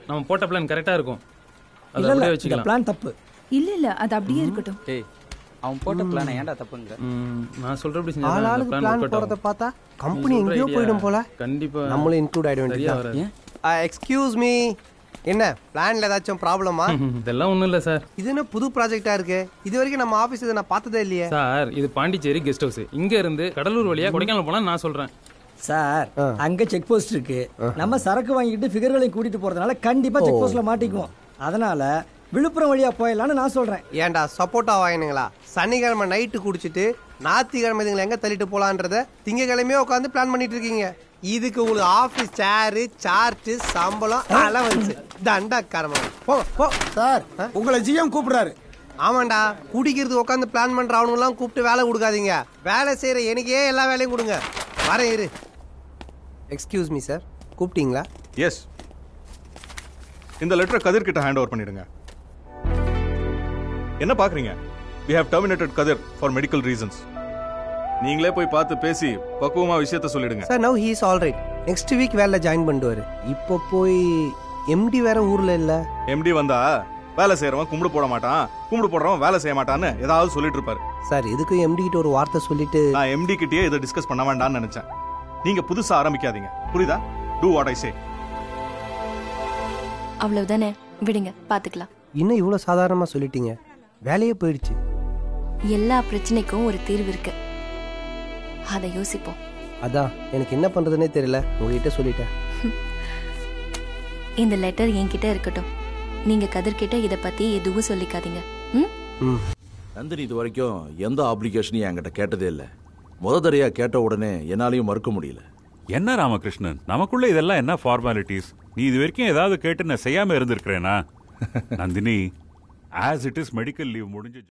நம்ம போட்ட பிளான் கரெக்டா இருக்கும் அதை இல்ல இல்ல அப்படியே இந்த வச்சுக்கலாம் பிளான் தப்பு இல்ல இல்ல அது அப்படியே இருக்கட்டும் டேய் அவன் போட்ட பிளானை ஏன்டா தப்புங்கிற ம், நான் சொல்றபடி செஞ்சா ஆள் தான் இந்த ஆளுக்கு plan பிளான் work out போறத ஆகும். பார்த்தா நீ கம்பெனி சொல்ற எங்கேயோ idea போயிடும் போல கண்டிப்பா நம்மளும் இன்க்ளூட் ஆயிட சரியா வேண்டியது வராது எக்ஸ்கியூஸ் மீ என்ன பிளான்ல ஏதாச்சும் ப்ராப்ளமா இதெல்லாம் ஒண்ணும் இல்ல சார் இது என்ன புது ப்ராஜெக்டா இருக்கு இது வரைக்கும் நம்ம ஆபீஸ் இதை நான் பார்த்ததே இல்லையே சார் இது பாண்டிச்சேரி கெஸ்ட் ஹவுஸ் இங்க இருந்து கடலூர் வழியா கொடைக்கானல் போலாம் நான் சொல்றேன் சார் அங்க செக் போஸ்ட் இருக்கு நம்ம சரக்கு வாங்கிட்டு ஃபிகர்களையும் கூட்டிட்டு போறதுனால கண்டிப்பா செக் போஸ்ட்ல மாட்டிக்குவோம் அதனால விழுப்புரம் வழியா போயிடலாம்னு நான் சொல்றேன் ஏன்டா சப்போட்டா வாங்கினுங்களா சனிக்கிழமை நைட்டு குடிச்சிட்டு ஞாயிற்றுக்கிழமை இதுங்களை எங்க தள்ளிட்டு போலான்றத திங்கக்கிழமையே உட்காந்து பிளான் பண்ணிட்டு இருக்கீங்க இதுக்கு உங்களுக்கு ஆபீஸ் சேரு சார்ட் சம்பளம் அலவன்ஸ் தண்டக்காரமா போ போ சார் உங்களை ஜிஎம் கூப்பிடுறாரு ஆமாண்டா குடிக்கிறது உட்காந்து பிளான் பண்ற அவனுங்களாம் கூப்பிட்டு வேலை கொடுக்காதீங்க வேலை செய்யற எனக்கே எல்லா வேலையும் கொடுங்க வரேன் இரு எக்ஸ்கியூஸ் மீ சார் கூப்பிட்டீங்களா எஸ் இந்த லெட்டரை கதிர் கிட்ட ஹேண்ட் ஓவர் பண்ணிடுங்க என்ன பாக்குறீங்க we have terminated Kathir for medical reasons நீங்களே போய் பார்த்து பேசி பக்குவமா விஷயத்த சொல்லிடுங்க sir now he is all right next week வேலை ஜாயின் பண்ணுவாரு இப்போ போய் எம்டி வேற ஊர்ல இல்ல எம்டி வந்தா வேலை செய்யறவன் கும்பிடு போட மாட்டான் கும்பிடு போடுறவன் வேலை செய்ய மாட்டான்னு ஏதாவது சொல்லிட்டு இருப்பாரு சார் எதுக்கும் எம்டி கிட்ட ஒரு வார்த்தை சொல்லிட்டு நான் எம்டி கிட்டயே இதை டிஸ்கஸ் பண்ண வேண்டாம்னு நினைச்சேன் நீங்க புதுசா ஆரம்பிக்காதீங்க புரியுதா டூ வாட் ஐ சே அவ்வளவுதானே விடுங்க பாத்துக்கலாம் இன்னும் இவ்வளவு சாதாரணமா சொல்லிட்டீங்க வேலையே போயிடுச்சு எல்லா பிரச்சனைக்கும் ஒரு தீர்வு இருக்கு அதை யோசிப்போம் அதான் எனக்கு என்ன பண்றதுனே தெரியல உங்ககிட்ட சொல்லிட்டேன் இந்த லெட்டர் என்கிட்ட இருக்கட்டும் நீங்க கதிர்கிட்ட இத பத்தி எதுவும் சொல்லிக்காதீங்க ம் ம் நந்தினி இது வரைக்கும் எந்த ஆப்ளிகேஷனையும் என்கிட்ட கேட்டதே இல்லை முத தடையா கேட்ட உடனே என்னாலையும் மறுக்க முடியல என்ன ராமகிருஷ்ணன் நமக்குள்ள இதெல்லாம் என்ன ஃபார்மாலிட்டிஸ் நீ இது வரைக்கும் ஏதாவது கேட்டு நான் செய்யாம இருந்திருக்கிறேனா Nandini as it is medical leave முடிஞ்சு